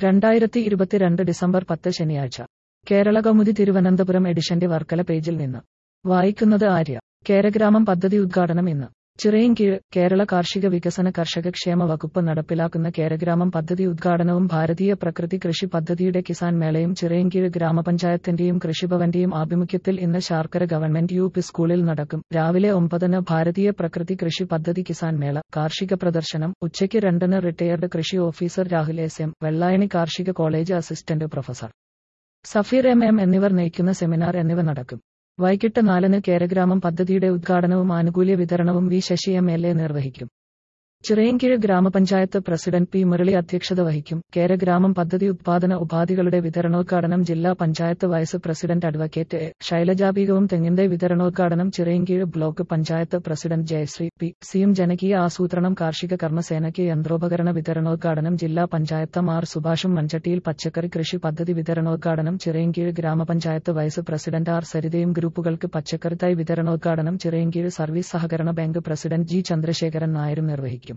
രണ്ടായിരത്തി ഇരുപത്തിരണ്ട് ഡിസംബർ പത്ത് ശനിയാഴ്ച കേരള കൗമുദി തിരുവനന്തപുരം എഡിഷന്റെ വർക്കല പേജിൽ നിന്ന് വായിക്കുന്നത് ആര്യ കേരഗ്രാമം പദ്ധതി ഉദ്ഘാടനം ഇന്ന് ചിറയിൻകീഴ് കേരള കാർഷിക വികസന കർഷക ക്ഷേമ വകുപ്പ് നടപ്പിലാക്കുന്ന കേരഗ്രാമം പദ്ധതി ഉദ്ഘാടനവും ഭാരതീയ പ്രകൃതി കൃഷി പദ്ധതിയുടെ കിസാൻ മേളയും ചിറയിൻകീഴ് ഗ്രാമപഞ്ചായത്തിന്റെയും കൃഷിഭവന്റെയും ആഭിമുഖ്യത്തിൽ ഇന്ന് ശാർക്കര ഗവൺമെന്റ് യു പി സ്കൂളിൽ നടക്കും രാവിലെ ഒമ്പതിന് ഭാരതീയ പ്രകൃതി കൃഷി പദ്ധതി കിസാൻ മേള കാർഷിക പ്രദർശനം ഉച്ചയ്ക്ക് രണ്ടിന് റിട്ടയർഡ് കൃഷി officer Rahul S M Vellayani കാർഷിക college assistant professor Safeer M M എന്നിവർ നയിക്കുന്ന സെമിനാർ എന്നിവ നടക്കും വൈകിട്ട് നാലിന് കേരഗ്രാമം പദ്ധതിയുടെ ഉദ്ഘാടനവും ആനുകൂല്യ വിതരണവും V Sasi M L A നിർവഹിക്കും ചിറയൻകീഴ് ഗ്രാമപഞ്ചായത്ത് പ്രസിഡന്റ് പി മുരളി അധ്യക്ഷത വഹിക്കും കേരഗ്രാമം പദ്ധതി ഉത്പാദന ഉപാധികളുടെ വിതരണോദ്ഘാടനം ജില്ലാ panchayat vice president advocate A ശൈലജാബീകവും തെങ്ങിന്റെ വിതരണോദ്ഘാടനം Chirayinkeezhu block panchayat president Jayasree P സിയും ജനകീയ ആസൂത്രണം കാർഷിക കർമ്മസേനയ്ക്ക് യന്ത്രോപകരണ വിതരണോദ്ഘാടനം ജില്ലാ പഞ്ചായത്ത് ആർ സുഭാഷും മഞ്ചട്ടിയിൽ പച്ചക്കറി കൃഷി പദ്ധതി വിതരണോദ്ഘാടനം ചിറയൻകീഴ് ഗ്രാമപഞ്ചായത്ത് വൈസ് പ്രസിഡന്റ് ആർ സരിതയും ഗ്രൂപ്പുകൾക്ക് പച്ചക്കറി തൈ വിതരണോദ്ഘാടനം ചിറയൻകീഴ് സർവീസ് സഹകരണ ബാങ്ക് പ്രസിഡന്റ് ജി ചന്ദ്രശേഖരൻ നായരും നിർവഹിക്കും